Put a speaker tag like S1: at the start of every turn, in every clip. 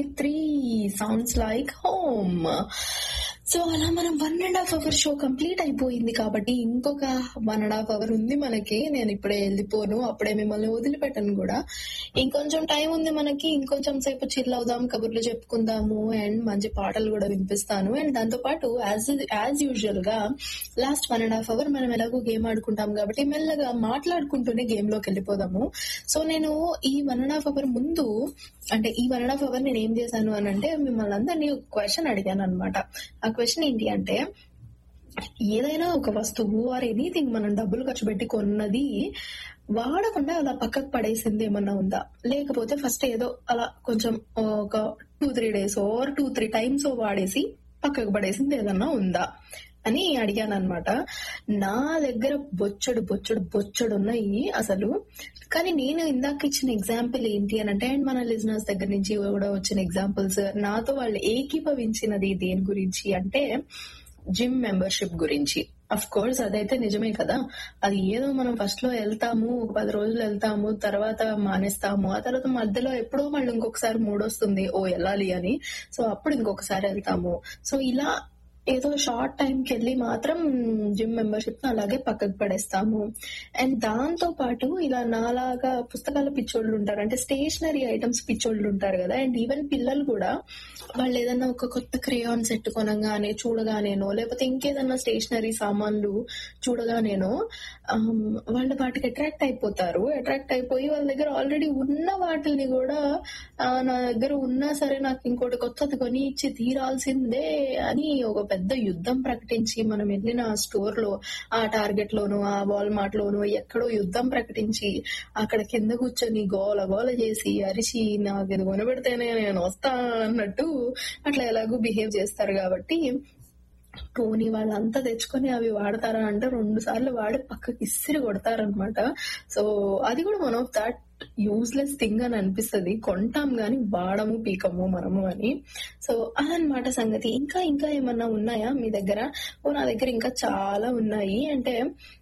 S1: three sounds like home so అలా మనం one and half hour show complete అయిపోయింది కాబట్టి ఇంకొక వన్ అండ్ హాఫ్ అవర్ ఉంది మనకి నేను ఇప్పుడే వెళ్ళిపోను అప్పుడే మిమ్మల్ని వదిలిపెట్టను కూడా ఇంకొంచెం టైం ఉంది మనకి ఇంకొంచెం సేపు చిల్ అవుదాం కబుర్లు చెప్పుకుందాము అండ్ మంచి పాటలు కూడా వినిపిస్తాను అండ్ దాంతో పాటు యాజ్ యాజ్ యూజువల్ గా last one and half hour మనం ఎలాగో గేమ్ ఆడుకుంటాం కాబట్టి మెల్లగా మాట్లాడుకుంటూనే గేమ్ లోకి వెళ్ళిపోదాము సో నేను ఈ వన్ అండ్ హాఫ్ అవర్ ముందు అంటే ఈ వన్ అండ్ హాఫ్ అవర్ నేను ఏం చేశాను అని అంటే మిమ్మల్ని అందరినీ ఒక క్వశ్చన్ అడిగాను అనమాట ఆ క్వశ్చన్ ఏంటి అంటే ఏదైనా ఒక వస్తువు ఆర్ ఎనీథింగ్ మనం డబ్బులు ఖర్చు పెట్టి కొన్నది వాడకుండా అలా పక్కకు పడేసింది ఏమన్నా ఉందా లేకపోతే ఫస్ట్ ఏదో అలా కొంచెం ఒక two three days or two three times వాడేసి పక్కకు పడేసింది ఏదన్నా ఉందా అని అడిగాను అనమాట నా దగ్గర బొచ్చడు బొచ్చడు బొచ్చడు ఉన్నాయి అసలు కానీ నేను ఇందాక ఇచ్చిన ఎగ్జాంపుల్ ఏంటి అని అంటే అండ్ మన లిజనర్స్ దగ్గర నుంచి కూడా వచ్చిన ఎగ్జాంపుల్స్ నాతో వాళ్ళు ఏకీభవించినది దేని గురించి అంటే జిమ్ మెంబర్షిప్ గురించి అఫ్ కోర్స్ అదైతే నిజమే కదా అది ఏదో మనం ఫస్ట్ లో వెళ్తాము ఒక పది రోజులు వెళ్తాము తర్వాత మానేస్తాము ఆ తర్వాత మధ్యలో ఎప్పుడో మళ్ళీ ఇంకొకసారి మూడొస్తుంది ఓ వెళ్ళాలి అని సో అప్పుడు ఇంకొకసారి వెళ్తాము సో ఇలా ఏదో షార్ట్ టైం కి వెళ్ళి మాత్రం జిమ్ మెంబర్షిప్ అలాగే పక్కకు పడేస్తాము అండ్ దాంతో పాటు ఇలా నాలాగా పుస్తకాల పిచ్చోళ్ళు ఉంటారు అంటే స్టేషనరీ ఐటమ్స్ పిచ్చోళ్ళు ఉంటారు కదా అండ్ ఈవెన్ పిల్లలు కూడా వాళ్ళు ఏదన్నా ఒక కొత్త క్రేయాన్ సెట్ కొనగానే చూడగానేనో లేకపోతే ఇంకేదన్నా స్టేషనరీ సామాన్లు చూడగానేనో వాళ్ళు వాటికి అట్రాక్ట్ అయిపోతారు అట్రాక్ట్ అయిపోయి వాళ్ళ దగ్గర ఆల్రెడీ ఉన్న వాటిని కూడా నా దగ్గర ఉన్నా సరే నాకు ఇంకోటి కొత్తది కొని ఇచ్చి తీరాల్సిందే అని ఒక పెద్ద యుద్ధం ప్రకటించి మనం వెళ్ళిన స్టోర్ లో ఆ టార్గెట్ లోను ఆ వాల్మార్ట్ లోను ఎక్కడో యుద్ధం ప్రకటించి అక్కడ కింద కూర్చొని గోల గోల చేసి అరిచి నాకు ఇది కొనబెడితేనే నేను వస్తా అన్నట్టు అట్లా ఎలాగో బిహేవ్ చేస్తారు కాబట్టి పోనీ వాళ్ళంతా తెచ్చుకొని అవి వాడతారా అంటే రెండు సార్లు వాడి పక్కకి ఇసిరి కొడతారనమాట సో అది కూడా one of that useless thing అని అనిపిస్తుంది కొంటాం గాని వాడము పీకము మనము అని సో అదనమాట సంగతి ఇంకా ఇంకా ఏమన్నా ఉన్నాయా మీ దగ్గర ఓ నా దగ్గర ఇంకా చాలా ఉన్నాయి అంటే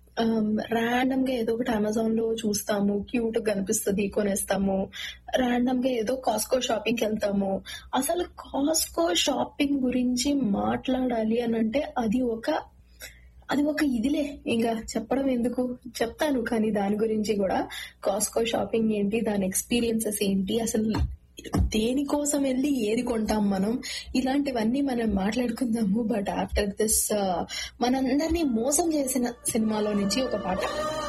S1: ర్యాండమ్ గా ఏదో ఒకటి అమెజాన్ లో చూస్తాము క్యూట్ కనిపిస్తుంది కొనేస్తాము ర్యాండమ్ గా ఏదో కాస్కో షాపింగ్ కి వెళ్తాము అసలు కాస్కో షాపింగ్ గురించి మాట్లాడాలి అని అంటే అది ఒక అది ఒక ఇదిలే ఇంకా చెప్పడం ఎందుకు చెప్తాను కానీ దాని గురించి కూడా కాస్కో షాపింగ్ ఏంటి దాని ఎక్స్పీరియన్సెస్ ఏంటి అసలు దేనికోసం వెళ్ళి ఏది కొంటాం మనం ఇలాంటివన్నీ మనం మాట్లాడుకుందాము బట్ ఆఫ్టర్ దిస్ మనందరినీ మోసం చేసిన సినిమాలో నుంచి ఒక పాట